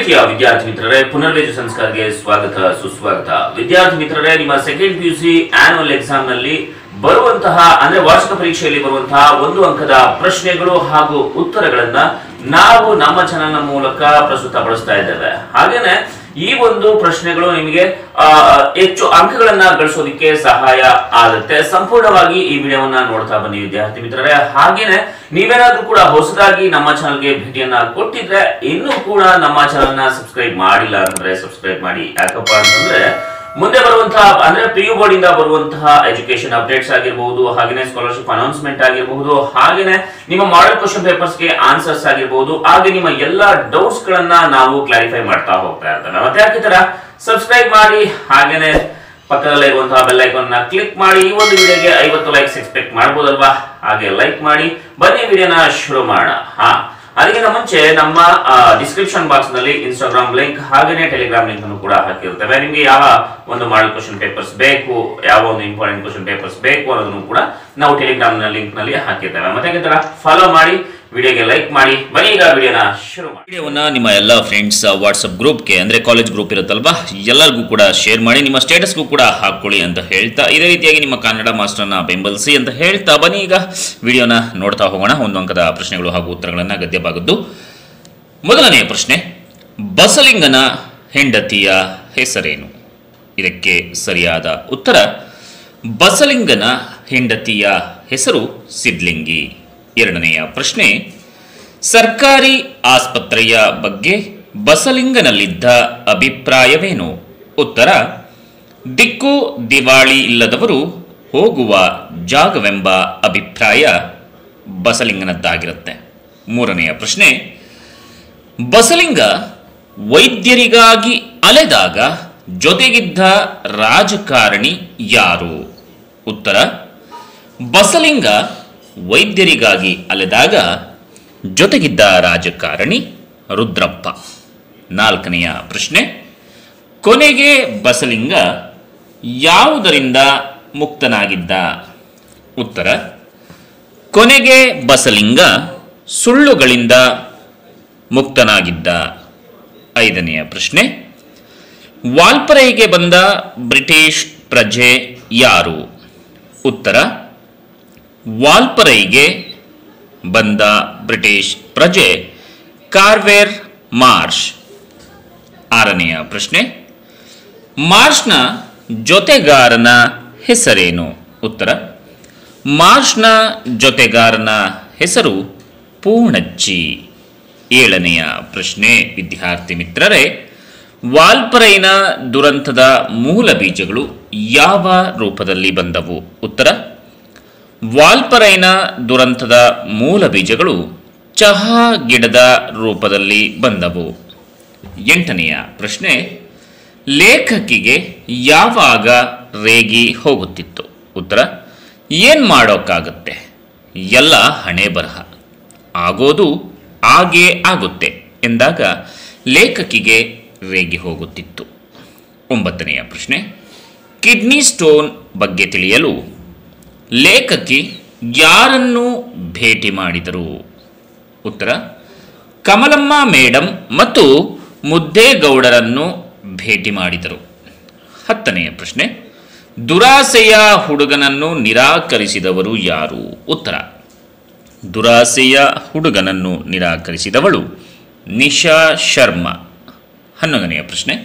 ಪ್ರೀತಿಯ ವಿದ್ಯಾರ್ಥಿ ಮಿತ್ರರೇ ಪುನರ್ವೇಜು ಸಂಸ್ಕಾರಕ್ಕೆ ಸ್ವಾಗತ ಸುಸ್ವಾಗತ ವಿದ್ಯಾರ್ಥಿ ಮಿತ್ರರೇ ನಿಮ್ಮ second P U C annual exam ನಲ್ಲಿ ಬರುವಂತಹ ಅಂದ್ರೆ ವಾರ್ಷಿಕ ಪರೀಕ್ಷೆಯಲ್ಲಿ ಬರುವಂತಹ ಒಂದು ಅಂಕದ ಪ್ರಶ್ನೆಗಳು ಹಾಗೂ ಉತ್ತರಗಳನ್ನ ನಾವು ನಮ್ಮ ಚಾನೆಲ್ನ ಮೂಲಕ ಪ್ರಸ್ತುತಪಡಿಸ್ತಾ ಇದ್ದೇವೆ ಹಾಗೇನೆ ಈ ಒಂದು ಪ್ರಶ್ನೆಗಳು ನಿಮಗೆ ಆ, ಹೆಚ್ಚು ಅಂಕಗಳನ್ನ ಗಳಿಸೋದಕ್ಕೆ ಸಹಾಯ ಆಗುತ್ತೆ ಸಂಪೂರ್ಣವಾಗಿ ಈ ವಿಡಿಯೋವನ್ನ ನೋಡ್ತಾ ಬನ್ನಿ ವಿದ್ಯಾರ್ಥಿ ಮಿತ್ರರೇ ಹಾಗೇನೆ ನೀವೇನಾದ್ರೂ ಕೂಡ ಹೊಸದಾಗಿ ನಮ್ಮ ಚಾನಲ್ಗೆ ಭೇಟಿಯನ್ನ ಕೊಟ್ಟಿದ್ರೆ ಇನ್ನೂ ಕೂಡ ನಮ್ಮ ಚಾನಲ್ ನ ಸಬ್ಸ್ಕ್ರೈಬ್ ಮಾಡಿಲ್ಲ ಅಂದ್ರೆ ಸಬ್ಸ್ಕ್ರೈಬ್ ಮಾಡಿ ಯಾಕಪ್ಪ ಅಂತಂದ್ರೆ ಮುಂದೆ ಬರುವಂತಹ ಅಂದ್ರೆ ಪಿ ಯು ಬೋರ್ಡ್ ಇಂದ ಬರುವಂತಹ ಎಜುಕೇಶನ್ ಅಪ್ಡೇಟ್ಸ್ ಆಗಿರಬಹುದು ಹಾಗೇನೆ ಸ್ಕಾಲರ್ಶಿಪ್ ಅನೌನ್ಸ್ಮೆಂಟ್ ಆಗಿರಬಹುದು ಹಾಗೇನೆ ನಿಮ್ಮ ಮಾಡೆಲ್ ಕ್ವಶನ್ ಪೇಪರ್ಸ್ ಗೆ ಆನ್ಸರ್ಸ್ ಆಗಿರಬಹುದು ಹಾಗೆ ನಿಮ್ಮ ಎಲ್ಲಾ ಡೌಟ್ಸ್ ಗಳನ್ನ ನಾವು ಕ್ಲಾರಿಫೈ ಮಾಡ್ತಾ ಹೋಗ್ತಾ ಇರ್ತೇವೆ ಮತ್ತೆ ಯಾಕೆ ತರ ಸಬ್ಸ್ಕ್ರೈಬ್ ಮಾಡಿ ಹಾಗೇನೆ ಪಕ್ಕದಲ್ಲೇ ಇರುವಂತಹ ಬೆಲ್ ಐಕಾನ್ ನ ಕ್ಲಿಕ್ ಮಾಡಿ ಈ ಒಂದು ವಿಡಿಯೋಗೆ ಐವತ್ತು ಲೈಕ್ಸ್ ಎಕ್ಸ್ಪೆಕ್ಟ್ ಮಾಡ್ಬೋದಲ್ವಾ ಹಾಗೆ ಲೈಕ್ ಮಾಡಿ ಬನ್ನಿ ವಿಡಿಯೋನ ಶುರು ಮಾಡೋಣ ಹಾ ಅದಕ್ಕಿಂತ ಮುಂಚೆ ನಮ್ಮ ಡಿಸ್ಕ್ರಿಪ್ಷನ್ ಬಾಕ್ಸ್ ನಲ್ಲಿ ಇನ್ಸ್ಟಾಗ್ರಾಮ್ ಲಿಂಕ್ ಹಾಗೇನೆ ಟೆಲಿಗ್ರಾಮ್ ಲಿಂಕ್ ಅನ್ನು ಕೂಡ ಹಾಕಿರ್ತೇವೆ ನಿಮಗೆ ಯಾವ ಒಂದು ಮಾಡಲ್ ಕ್ವಶನ್ ಪೇಪರ್ಸ್ ಬೇಕು ಯಾವ ಒಂದು ಇಂಪಾರ್ಟೆಂಟ್ ಕ್ವಶನ್ ಪೇಪರ್ಸ್ ಬೇಕು ಅನ್ನೋದನ್ನು ಕೂಡ ನಾವು ಟೆಲಿಗ್ರಾಮ್ ನ ಲಿಂಕ್ ನಲ್ಲಿ ಹಾಕಿರ್ತೇವೆ ಮತ್ತೆ ಅದೇ ತರ ಫಾಲೋ ಮಾಡಿ ವಿಡಿಯೋಗೆ ಲೈಕ್ ಮಾಡಿ ಬನ್ನಿ ಈಗ ವಿಡಿಯೋನ ಶುರು ಮಾಡಿ ವಿಡಿಯೋವನ್ನ ನಿಮ್ಮ ಎಲ್ಲ ಫ್ರೆಂಡ್ಸ್ ವಾಟ್ಸಪ್ ಗ್ರೂಪ್ಗೆ ಅಂದ್ರೆ ಕಾಲೇಜ್ ಗ್ರೂಪ್ ಇರುತ್ತಲ್ವಾ ಎಲ್ಲರಿಗೂ ಕೂಡ ಶೇರ್ ಮಾಡಿ ನಿಮ್ಮ ಸ್ಟೇಟಸ್ಗೂ ಕೂಡ ಹಾಕೊಳ್ಳಿ ಅಂತ ಹೇಳ್ತಾ ಇದೇ ರೀತಿಯಾಗಿ ನಿಮ್ಮ ಕನ್ನಡ ಮಾಸ್ಟರ್ನ ಬೆಂಬಲಿಸಿ ಅಂತ ಹೇಳ್ತಾ ಬನ್ನಿ ಈಗ ವಿಡಿಯೋನ ನೋಡ್ತಾ ಹೋಗೋಣ ಒಂದು ಅಂಕದ ಪ್ರಶ್ನೆಗಳು ಹಾಗೂ ಉತ್ತರಗಳನ್ನು ಗದ್ಯ ಭಾಗದ್ದು ಮೊದಲನೆಯ ಪ್ರಶ್ನೆ ಬಸಲಿಂಗನ ಹೆಂಡತಿಯ ಹೆಸರೇನು ಇದಕ್ಕೆ ಸರಿಯಾದ ಉತ್ತರ ಬಸಲಿಂಗನ ಹೆಂಡತಿಯ ಹೆಸರು ಸಿದ್ಲಿಂಗಿ ಎರಡನೆಯ ಪ್ರಶ್ನೆ ಸರ್ಕಾರಿ ಆಸ್ಪತ್ರೆಯ ಬಗ್ಗೆ ಬಸಲಿಂಗನಲ್ಲಿದ್ದ ಅಭಿಪ್ರಾಯವೇನು ಉತ್ತರ ದಿಕ್ಕು ದಿವಾಳಿ ಇಲ್ಲದವರು ಹೋಗುವ ಜಾಗವೆಂಬ ಅಭಿಪ್ರಾಯ ಬಸಲಿಂಗನದ್ದಾಗಿರುತ್ತೆ ಮೂರನೆಯ ಪ್ರಶ್ನೆ ಬಸಲಿಂಗ ವೈದ್ಯರಿಗಾಗಿ ಅಲೆದಾಗ ಜೊತೆಗಿದ್ದ ರಾಜಕಾರಣಿ ಯಾರು ಉತ್ತರ ಬಸಲಿಂಗ ವೈದ್ಯರಿಗಾಗಿ ಅಲೆದಾಗ ಜೊತೆಗಿದ್ದ ರಾಜಕಾರಣಿ ರುದ್ರಪ್ಪ ನಾಲ್ಕನೆಯ ಪ್ರಶ್ನೆ ಕೊನೆಗೆ ಬಸಲಿಂಗ ಯಾವುದರಿಂದ ಮುಕ್ತನಾಗಿದ್ದ ಉತ್ತರ ಕೊನೆಗೆ ಬಸಲಿಂಗ ಸುಳ್ಳುಗಳಿಂದ ಮುಕ್ತನಾಗಿದ್ದ ಐದನೆಯ ಪ್ರಶ್ನೆ ವಾಲ್ಪರೈಗೆ ಬಂದ ಬ್ರಿಟಿಷ್ ಪ್ರಜೆ ಯಾರು ಉತ್ತರ ವಾಲ್ಪರೈಗೆ ಬಂದ ಬ್ರಿಟಿಷ್ ಪ್ರಜೆ ಕಾರ್ವೇರ್ ಮಾರ್ಷ್ ಆರನೆಯ ಪ್ರಶ್ನೆ ಮಾರ್ಷ್ನ ಜೊತೆಗಾರನ ಹೆಸರೇನು ಉತ್ತರ ಮಾರ್ಷ್ನ ಜೊತೆಗಾರನ ಹೆಸರು ಪೂರ್ಣಚ್ಚಿ ಏಳನೆಯ ಪ್ರಶ್ನೆ ವಿದ್ಯಾರ್ಥಿ ಮಿತ್ರರೇ ವಾಲ್ಪರೈನ ದುರಂತದ ಮೂಲ ಬೀಜಗಳು ಯಾವ ರೂಪದಲ್ಲಿ ಬಂದವು ಉತ್ತರ ವಾಲ್ಪರೈನ ದುರಂತದ ಮೂಲ ಬೀಜಗಳು ಚಹಾ ಗಿಡದ ರೂಪದಲ್ಲಿ ಬಂದವು ಎಂಟನೆಯ ಪ್ರಶ್ನೆ ಲೇಖಕಿಗೆ ಯಾವಾಗ ರೇಗಿ ಹೋಗುತ್ತಿತ್ತು ಉತ್ತರ ಏನು ಮಾಡೋಕ್ಕಾಗುತ್ತೆ ಎಲ್ಲ ಹಣೆ ಬರಹ ಆಗೋದು ಆಗೇ ಆಗುತ್ತೆ ಎಂದಾಗ ಲೇಖಕಿಗೆ ರೇಗಿ ಹೋಗುತ್ತಿತ್ತು ಒಂಬತ್ತನೆಯ ಪ್ರಶ್ನೆ ಕಿಡ್ನಿ ಸ್ಟೋನ್ ಬಗ್ಗೆ ತಿಳಿಯಲು ಲೇಖಕಿ ಯಾರನ್ನು ಭೇಟಿ ಮಾಡಿದರು ಉತ್ತರ ಕಮಲಮ್ಮ ಮೇಡಮ್ ಮತ್ತು ಮುದ್ದೇಗೌಡರನ್ನು ಭೇಟಿ ಮಾಡಿದರು ಹತ್ತನೆಯ ಪ್ರಶ್ನೆ ದುರಾಸೆಯ ಹುಡುಗನನ್ನು ನಿರಾಕರಿಸಿದವರು ಯಾರು ಉತ್ತರ ದುರಾಸೆಯ ಹುಡುಗನನ್ನು ನಿರಾಕರಿಸಿದವಳು ನಿಶಾ ಶರ್ಮಾ ಹನ್ನೊಂದನೆಯ ಪ್ರಶ್ನೆ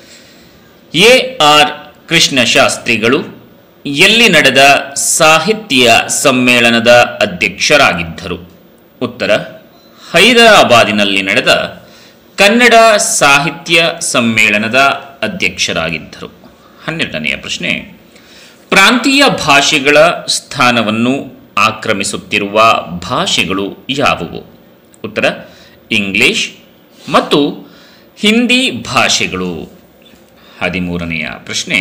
ಎ ಆರ್ ಕೃಷ್ಣಶಾಸ್ತ್ರಿಗಳು ಎಲ್ಲಿ ನಡೆದ ಸಾಹಿತ್ಯ ಸಮ್ಮೇಳನದ ಅಧ್ಯಕ್ಷರಾಗಿದ್ದರು ಉತ್ತರ ಹೈದರಾಬಾದಿನಲ್ಲಿ ನಡೆದ ಕನ್ನಡ ಸಾಹಿತ್ಯ ಸಮ್ಮೇಳನದ ಅಧ್ಯಕ್ಷರಾಗಿದ್ದರು ಹನ್ನೆರಡನೆಯ ಪ್ರಶ್ನೆ ಪ್ರಾಂತೀಯ ಭಾಷೆಗಳ ಸ್ಥಾನವನ್ನು ಆಕ್ರಮಿಸುತ್ತಿರುವ ಭಾಷೆಗಳು ಯಾವುವು ಉತ್ತರ ಇಂಗ್ಲಿಷ್ ಮತ್ತು ಹಿಂದಿ ಭಾಷೆಗಳು ಹದಿಮೂರನೆಯ ಪ್ರಶ್ನೆ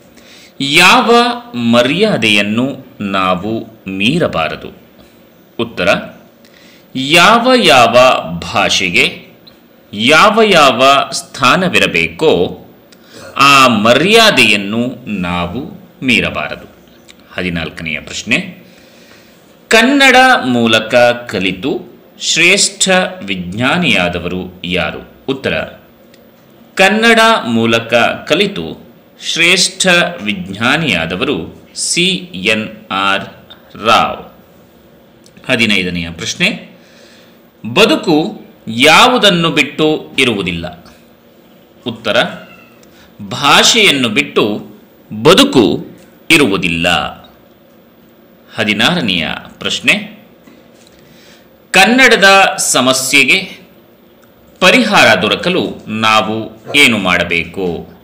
ಯಾವ ಮರ್ಯಾದೆಯನ್ನು ನಾವು ಮೀರಬಾರದು ಉತ್ತರ ಯಾವ ಯಾವ ಭಾಷೆಗೆ ಯಾವ ಯಾವ ಸ್ಥಾನವಿರಬೇಕೋ ಆ ಮರ್ಯಾದೆಯನ್ನು ನಾವು ಮೀರಬಾರದು ಹದಿನಾಲ್ಕನೆಯ ಪ್ರಶ್ನೆ ಕನ್ನಡ ಮೂಲಕ ಕಲಿತು ಶ್ರೇಷ್ಠ ವಿಜ್ಞಾನಿಯಾದವರು ಯಾರು ಉತ್ತರ ಕನ್ನಡ ಮೂಲಕ ಕಲಿತು ಶ್ರೇಷ್ಠ ವಿಜ್ಞಾನಿಯಾದವರು ಸಿ ಎನ್ ಆರ್ ರಾವ್ ಹದಿನೈದನೆಯ ಪ್ರಶ್ನೆ ಬದುಕು ಯಾವುದನ್ನು ಬಿಟ್ಟು ಇರುವುದಿಲ್ಲ ಉತ್ತರ ಭಾಷೆಯನ್ನು ಬಿಟ್ಟು ಬದುಕು ಇರುವುದಿಲ್ಲ ಹದಿನಾರನೆಯ ಪ್ರಶ್ನೆ ಕನ್ನಡದ ಸಮಸ್ಯೆಗೆ ಪರಿಹಾರ ದೊರಕಲು ನಾವು ಏನು ಮಾಡಬೇಕು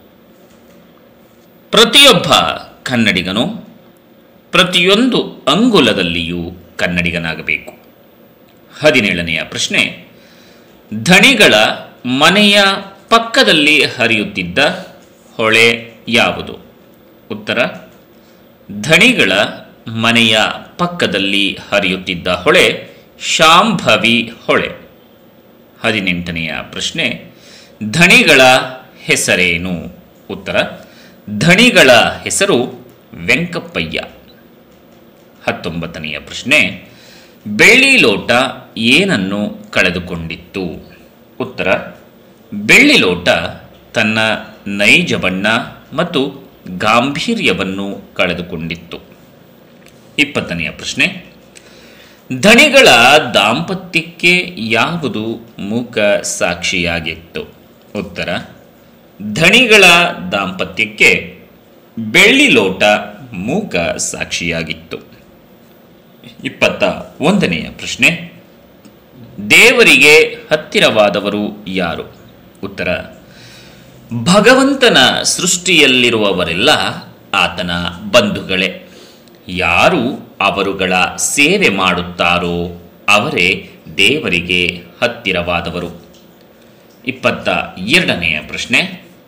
ಪ್ರತಿಯೊಬ್ಬ ಕನ್ನಡಿಗನು ಪ್ರತಿಯೊಂದು ಅಂಗುಲದಲ್ಲಿಯೂ ಕನ್ನಡಿಗನಾಗಬೇಕು ಹದಿನೇಳನೆಯ ಪ್ರಶ್ನೆ ಧಣಿಗಳ ಮನೆಯ ಪಕ್ಕದಲ್ಲಿ ಹರಿಯುತ್ತಿದ್ದ ಹೊಳೆ ಯಾವುದು ಉತ್ತರ ಧಣಿಗಳ ಮನೆಯ ಪಕ್ಕದಲ್ಲಿ ಹರಿಯುತ್ತಿದ್ದ ಹೊಳೆ ಶಾಂಭವಿ ಹೊಳೆ ಹದಿನೆಂಟನೆಯ ಪ್ರಶ್ನೆ ಧಣಿಗಳ ಹೆಸರೇನು ಉತ್ತರ ಧಣಿಗಳ ಹೆಸರು ವೆಂಕಪ್ಪಯ್ಯ ಹತ್ತೊಂಬತ್ತನೆಯ ಪ್ರಶ್ನೆ ಬೆಳ್ಳಿ ಲೋಟ ಏನನ್ನು ಕಳೆದುಕೊಂಡಿತ್ತು ಉತ್ತರ ಬೆಳ್ಳಿ ಲೋಟ ತನ್ನ ನೈಜ ಬಣ್ಣ ಮತ್ತು ಗಾಂಭೀರ್ಯವನ್ನು ಕಳೆದುಕೊಂಡಿತ್ತು ಇಪ್ಪತ್ತನೆಯ ಪ್ರಶ್ನೆ ಧಣಿಗಳ ದಾಂಪತ್ಯಕ್ಕೆ ಯಾವುದು ಮೂಕ ಸಾಕ್ಷಿಯಾಗಿತ್ತು ಉತ್ತರ ಧಣಿಗಳ ದಾಂಪತ್ಯಕ್ಕೆ ಬೆಳ್ಳಿ ಲೋಟ ಮೂಕ ಸಾಕ್ಷಿಯಾಗಿತ್ತು ಇಪ್ಪತ್ತ ಒಂದನೆಯ ಪ್ರಶ್ನೆ ದೇವರಿಗೆ ಹತ್ತಿರವಾದವರು ಯಾರು ಉತ್ತರ ಭಗವಂತನ ಸೃಷ್ಟಿಯಲ್ಲಿರುವವರೆಲ್ಲ ಆತನ ಬಂಧುಗಳೇ ಯಾರು ಅವರುಗಳ ಸೇವೆ ಮಾಡುತ್ತಾರೋ ಅವರೇ ದೇವರಿಗೆ ಹತ್ತಿರವಾದವರು ಇಪ್ಪತ್ತ ಎರಡನೆಯ ಪ್ರಶ್ನೆ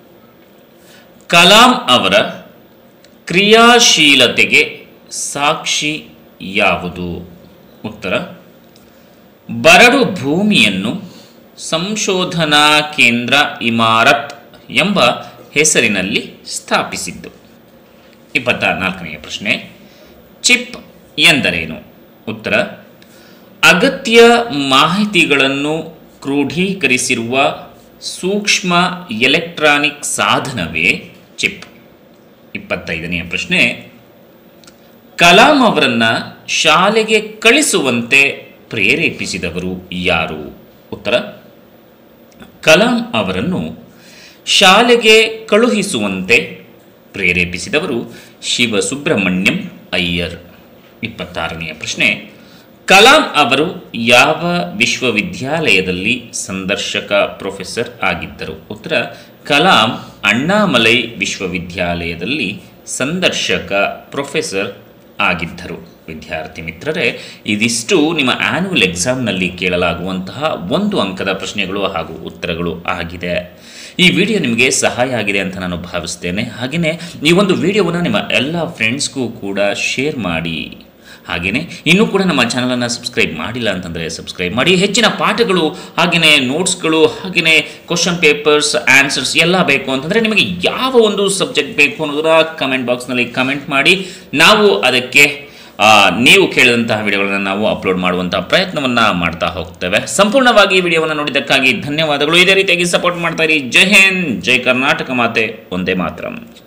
ಕಲಾಂ ಅವರ ಕ್ರಿಯಾಶೀಲತೆಗೆ ಸಾಕ್ಷಿ ಯಾವುದು ಉತ್ತರ ಬರಡು ಭೂಮಿಯನ್ನು ಸಂಶೋಧನಾ ಕೇಂದ್ರ ಇಮಾರತ್ ಎಂಬ ಹೆಸರಿನಲ್ಲಿ ಸ್ಥಾಪಿಸಿದ್ದು ಇಪ್ಪತ್ತ ನಾಲ್ಕನೆಯ ಪ್ರಶ್ನೆ ಚಿಪ್ ಎಂದರೇನು ಉತ್ತರ ಅಗತ್ಯ ಮಾಹಿತಿಗಳನ್ನು ಕ್ರೋಢೀಕರಿಸಿರುವ ಸೂಕ್ಷ್ಮ ಎಲೆಕ್ಟ್ರಾನಿಕ್ ಸಾಧನವೇ ಚಿಪ್ ಇಪ್ಪತ್ತೈದನೆಯ ಪ್ರಶ್ನೆ ಕಲಾಂ ಅವರನ್ನ ಶಾಲೆಗೆ ಕಳಿಸುವಂತೆ ಪ್ರೇರೇಪಿಸಿದವರು ಯಾರು ಉತ್ತರ ಕಲಾಂ ಅವರನ್ನು ಶಾಲೆಗೆ ಕಳುಹಿಸುವಂತೆ ಪ್ರೇರೇಪಿಸಿದವರು ಶಿವಸುಬ್ರಹ್ಮಣ್ಯಂ ಅಯ್ಯರ್ ಇಪ್ಪತ್ತಾರನೆಯ ಪ್ರಶ್ನೆ ಕಲಾಂ ಅವರು ಯಾವ ವಿಶ್ವವಿದ್ಯಾಲಯದಲ್ಲಿ ಸಂದರ್ಶಕ ಪ್ರೊಫೆಸರ್ ಆಗಿದ್ದರು ಉತ್ತರ ಕಲಾಂ ಅಣ್ಣಾಮಲೈ ವಿಶ್ವವಿದ್ಯಾಲಯದಲ್ಲಿ ಸಂದರ್ಶಕ ಪ್ರೊಫೆಸರ್ ಆಗಿದ್ದರು ವಿದ್ಯಾರ್ಥಿ ಮಿತ್ರರೇ ಇದಿಷ್ಟು ನಿಮ್ಮ ಆ್ಯನ್ಯುವಲ್ ಎಕ್ಸಾಮ್ನಲ್ಲಿ ಕೇಳಲಾಗುವಂತಹ ಒಂದು ಅಂಕದ ಪ್ರಶ್ನೆಗಳು ಹಾಗೂ ಉತ್ತರಗಳು ಆಗಿದೆ ಈ ವಿಡಿಯೋ ನಿಮಗೆ ಸಹಾಯ ಆಗಿದೆ ಅಂತ ನಾನು ಭಾವಿಸ್ತೇನೆ ಹಾಗೆಯೇ ಈ ಒಂದು ವಿಡಿಯೋವನ್ನು ನಿಮ್ಮ ಎಲ್ಲ ಫ್ರೆಂಡ್ಸ್ಗೂ ಕೂಡ ಶೇರ್ ಮಾಡಿ ಹಾಗೆಯೇ ಇನ್ನೂ ಕೂಡ ನಮ್ಮ ಚಾನಲನ್ನು ಸಬ್ಸ್ಕ್ರೈಬ್ ಮಾಡಿಲ್ಲ ಅಂತಂದರೆ ಸಬ್ಸ್ಕ್ರೈಬ್ ಮಾಡಿ ಹೆಚ್ಚಿನ ಪಾಠಗಳು ಹಾಗೆಯೇ ನೋಟ್ಸ್ಗಳು ಹಾಗೆಯೇ ಕ್ವಶನ್ ಪೇಪರ್ಸ್ ಆನ್ಸರ್ಸ್ ಎಲ್ಲ ಬೇಕು ಅಂತಂದರೆ ನಿಮಗೆ ಯಾವ ಒಂದು ಸಬ್ಜೆಕ್ಟ್ ಬೇಕು ಅನ್ನೋದನ್ನ ಕಮೆಂಟ್ ಬಾಕ್ಸ್ನಲ್ಲಿ ಕಮೆಂಟ್ ಮಾಡಿ ನಾವು ಅದಕ್ಕೆ ಆ, ನೀವು ಕೇಳಿದಂತಹ ವಿಡಿಯೋಗಳನ್ನು ನಾವು ಅಪ್ಲೋಡ್ ಮಾಡುವಂತಹ ಪ್ರಯತ್ನವನ್ನು ಮಾಡ್ತಾ ಹೋಗ್ತೇವೆ ಸಂಪೂರ್ಣವಾಗಿ ಈ ವಿಡಿಯೋವನ್ನು ನೋಡಿದ್ದಕ್ಕಾಗಿ ಧನ್ಯವಾದಗಳು ಇದೇ ರೀತಿಯಾಗಿ ಸಪೋರ್ಟ್ ಮಾಡ್ತಾ ಇರಿ ಜೈ ಹಿಂದ್ ಜೈ ಕರ್ನಾಟಕ ಮಾತೆ ಒಂದೇ ಮಾತ್ರ